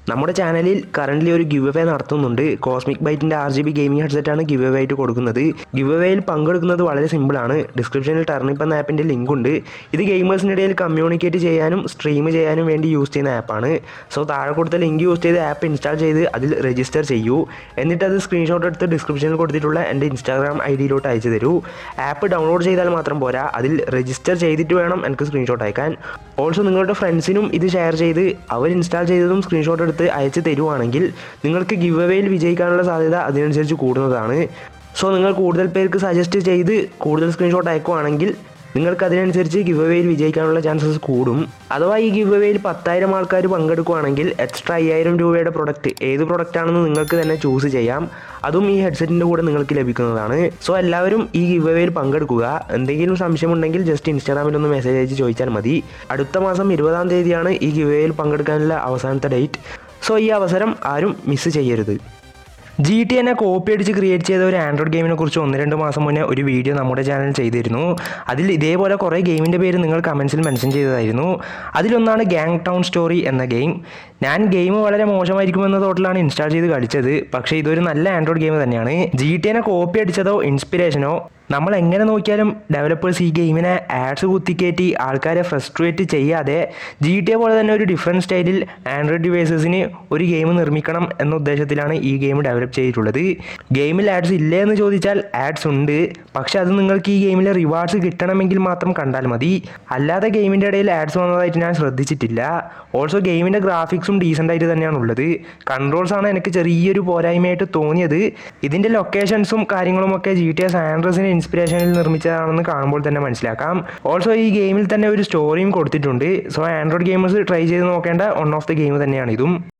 നമ്മുടെ ചാനലിൽ കറൻ്റ്ലി ഒരു ഗിവ് അവേ നടത്തുന്നുണ്ട് കോസ്മിക് ബൈറ്റിൻ്റെ ആർ ജി ബി ഗെയിമിംഗ് ഹെഡ്സെറ്റാണ് ഗിവ് അവേ ആയിട്ട് കൊടുക്കുന്നത് ഗിവ് അവേയിൽ പങ്കെടുക്കുന്നത് വളരെ സിമ്പിളാണ് ഡിസ്ക്രിപ്ഷനിൽ ടർണിപ്പ് എന്ന ആപ്പിൻ്റെ ലിങ്ക് ഉണ്ട് ഇത് ഗെയിമേഴ്സിനിടയിൽ കമ്മ്യൂണിക്കേറ്റ് ചെയ്യാനും സ്ട്രീം ചെയ്യാനും വേണ്ടി യൂസ് ചെയ്യുന്ന ആപ്പാണ് സോ താഴെ കൊടുത്ത ലിങ്ക് യൂസ് ചെയ്ത് ആപ്പ് ഇൻസ്റ്റാൾ ചെയ്ത് അതിൽ രജിസ്റ്റർ ചെയ്യൂ എന്നിട്ട് അത് സ്ക്രീൻഷോട്ട് എടുത്ത് ഡിസ്ക്രിപ്ഷനിൽ കൊടുത്തിട്ടുള്ള എൻ്റെ ഇൻസ്റ്റാഗ്രാം ഐ ഡിയിലോട്ട് അയച്ചു തരൂ ആപ്പ് ഡൗൺലോഡ് ചെയ്താൽ മാത്രം പോരാ അതിൽ രജിസ്റ്റർ ചെയ്തിട്ട് വേണം എനിക്ക് സ്ക്രീൻഷോട്ട് അയക്കാൻ ഓൾസോ നിങ്ങളുടെ ഫ്രണ്ട്സിനും ഇത് ഷെയർ ചെയ്ത് അവർ ഇൻസ്റ്റാൾ ചെയ്തതും സ്ക്രീൻഷോട്ട് എടുത്ത് അയച്ച് തരുവാണെങ്കിൽ നിങ്ങൾക്ക് ഗിവ് അവേയിൽ വിജയിക്കാനുള്ള സാധ്യത അതിനനുസരിച്ച് കൂടുന്നതാണ് സോ നിങ്ങൾ കൂടുതൽ പേർക്ക് സജസ്റ്റ് ചെയ്ത് കൂടുതൽ സ്ക്രീൻഷോട്ട് അയക്കുവാണെങ്കിൽ നിങ്ങൾക്ക് അതിനനുസരിച്ച് ഗിവ് അവേയിൽ വിജയിക്കാനുള്ള ചാൻസസ് കൂടും അഥവാ ഈ ഗിവ് അവേയിൽ പത്തായിരം ആൾക്കാർ പങ്കെടുക്കുകയാണെങ്കിൽ എക്സ്ട്രാ അയ്യായിരം രൂപയുടെ പ്രൊഡക്റ്റ് ഏത് പ്രൊഡക്റ്റ് ആണെന്ന് നിങ്ങൾക്ക് തന്നെ ചൂസ് ചെയ്യാം അതും ഈ ഹെഡ്സെറ്റിൻ്റെ കൂടെ നിങ്ങൾക്ക് ലഭിക്കുന്നതാണ് സോ എല്ലാവരും ഈ ഗിവ് അവേയിൽ പങ്കെടുക്കുക എന്തെങ്കിലും സംശയമുണ്ടെങ്കിൽ ജസ്റ്റ് ഇൻസ്റ്റാഗ്രാമിൽ ഒന്ന് മെസ്സേജ് അയച്ച് ചോദിച്ചാൽ മതി അടുത്ത മാസം ഇരുപതാം തീയതിയാണ് ഈ ഗിവ് അവേയിൽ പങ്കെടുക്കാനുള്ള അവസാനത്തെ ഡേറ്റ് സോ ഈ അവസരം ആരും മിസ് ചെയ്യരുത് ജി ടി എന്നെ കോപ്പി അടിച്ച് ക്രിയേറ്റ് ചെയ്ത ഒരു ആൻഡ്രോയിഡ് ഗെയിമിനെ കുറിച്ച് ഒന്ന് രണ്ട് മാസം മുന്നേ ഒരു വീഡിയോ നമ്മുടെ ചാനൽ ചെയ്തിരുന്നു അതിൽ ഇതേപോലെ കുറേ ഗെയിമിൻ്റെ പേര് നിങ്ങൾ കമൻസിൽ മെൻഷൻ ചെയ്തതായിരുന്നു അതിലൊന്നാണ് ഗ്യാങ് ടൗൺ സ്റ്റോറി എന്ന ഗെയിം ഞാൻ ഗെയിം വളരെ മോശമായിരിക്കുമെന്ന തോട്ടിലാണ് ഇൻസ്റ്റാൾ ചെയ്ത് കളിച്ചത് പക്ഷേ ഇതൊരു നല്ല ആൻഡ്രോയിഡ് ഗെയിം തന്നെയാണ് ജി ടി എന്നെ കോപ്പി അടിച്ചതോ ഇൻസ്പിറേഷനോ നമ്മൾ എങ്ങനെ നോക്കിയാലും ഡെവലപ്പേഴ്സ് ഈ ഗെയിമിനെ ആഡ്സ് കുത്തിക്കയറ്റി ആൾക്കാരെ ഫ്രസ്ട്രേറ്റ് ചെയ്യാതെ ജി ടി എ പോലെ തന്നെ ഒരു ഡിഫറെൻറ്റ് സ്റ്റൈലിൽ ആൻഡ്രോയിഡ് ഡിവൈസസിന് ഒരു ഗെയിം നിർമ്മിക്കണം എന്ന ഉദ്ദേശത്തിലാണ് ഈ ഗെയിം ഡെവലപ്പ് ചെയ്തിട്ടുള്ളത് ഗെയിമിൽ ആഡ്സ് ഇല്ലേ എന്ന് ചോദിച്ചാൽ ആഡ്സ് ഉണ്ട് പക്ഷെ അത് നിങ്ങൾക്ക് ഈ ഗെയിമിലെ റിവാർഡ്സ് കിട്ടണമെങ്കിൽ മാത്രം കണ്ടാൽ മതി അല്ലാതെ ഗെയിമിൻ്റെ ഇടയിൽ ആഡ്സ് വന്നതായിട്ട് ഞാൻ ശ്രദ്ധിച്ചിട്ടില്ല ഓൾസോ ഗെയിമിൻ്റെ ഗ്രാഫിക്സും ഡീസൻ്റ് ആയിട്ട് തന്നെയാണ് ഉള്ളത് കൺട്രോൾസ് ആണ് എനിക്ക് ചെറിയൊരു പോരായ്മയായിട്ട് തോന്നിയത് ഇതിൻ്റെ ലൊക്കേഷൻസും കാര്യങ്ങളും ഒക്കെ ജി ടി എസ് ആൻഡ്രസിന് ഇൻസ്പിറേഷനിൽ നിർമ്മിച്ചതാണെന്ന് കാണുമ്പോൾ തന്നെ മനസ്സിലാക്കാം ഓൾസോ ഈ ഗെയിമിൽ തന്നെ ഒരു സ്റ്റോറിയും കൊടുത്തിട്ടുണ്ട് സോ ആൻഡ്രോയിഡ് ഗെയിമേഴ്സ് ട്രൈ ചെയ്ത് നോക്കേണ്ട വൺ ഓഫ് ദി ഗെയിം തന്നെയാണ് ഇതും